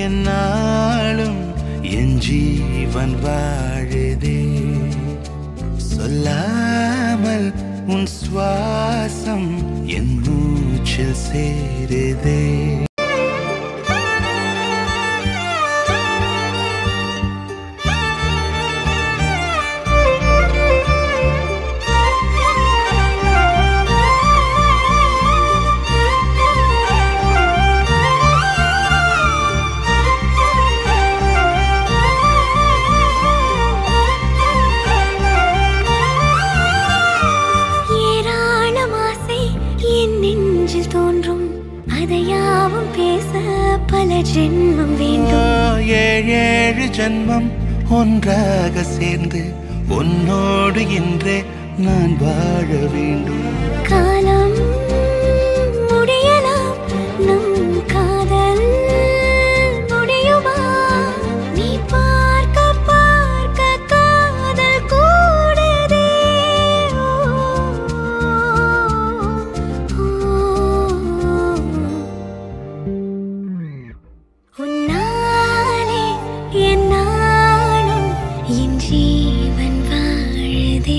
என்னாலும் என் ஜீவன் வாழுதே சொல்லாமல் உன் சுவாசம் என் மூச்சில் சேருதே ஏராளம் ஆசை என் நெஞ்சில் தோன்றும் அதையாவும் பேச பல ஜென்மம் வேண்டும் ஏழு ஏழு ஜன்மம் ஒன்றாக சேர்ந்து உன்னோடு இன்றே நான் வாழ வேண்டும் காலம் முடியலாம் நம் காதல் முடியுமா நீ பார்க்க பார்க்க காதல் கூடுதே உன்னாலே என் நாளும் என் ஜீவன் வாழுதே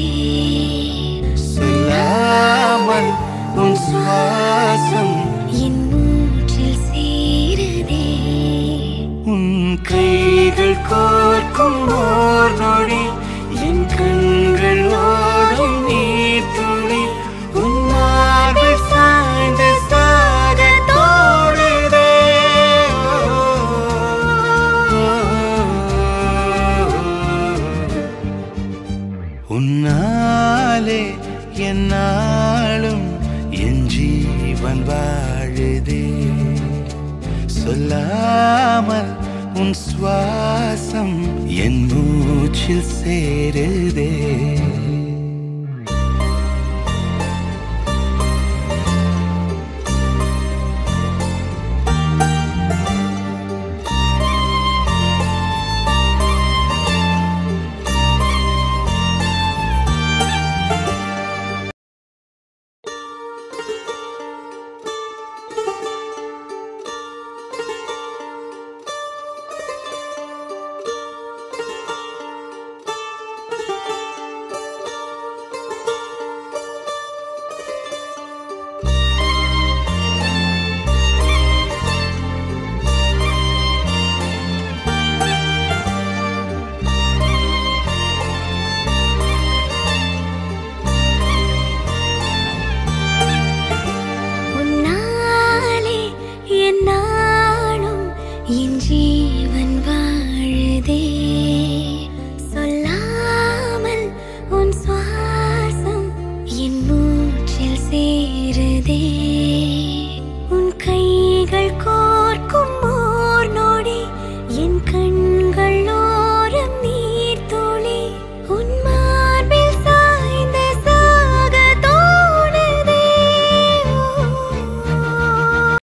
சொல்லாமல் உன் சுவாசம் என் மூச்சில் சேருதே உன் கைகள் கோர்க்கும் ஓர் நொடி என் கண்கள் ஓடும் நீர் துளி உன் மார்பில் சாய்ந்து சாக தோடுதே உன்னாலே என்னாலும் என் ஜீவன் வாழுதே சொல்லாமல் உன் சுவாசம் என் மூச்சில் சேருதே